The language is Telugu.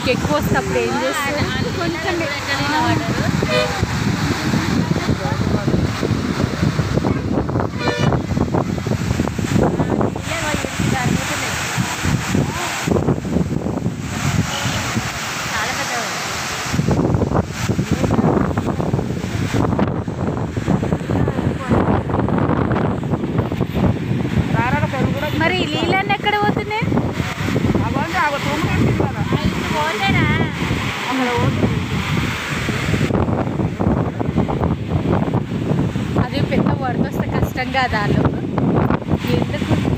మీకు ఎక్కువ వస్తే అప్పుడు ఏం చేస్తారు కొంచెం ఎక్కడైనా వాటర్ చాలా పెద్ద మరి ఈ నీళ్ళన్నీ ఎక్కడ పోతున్నాయి పోతేనా అది పెద్ద వరద వస్తే కష్టం కాదా వాళ్ళు ఎందుకు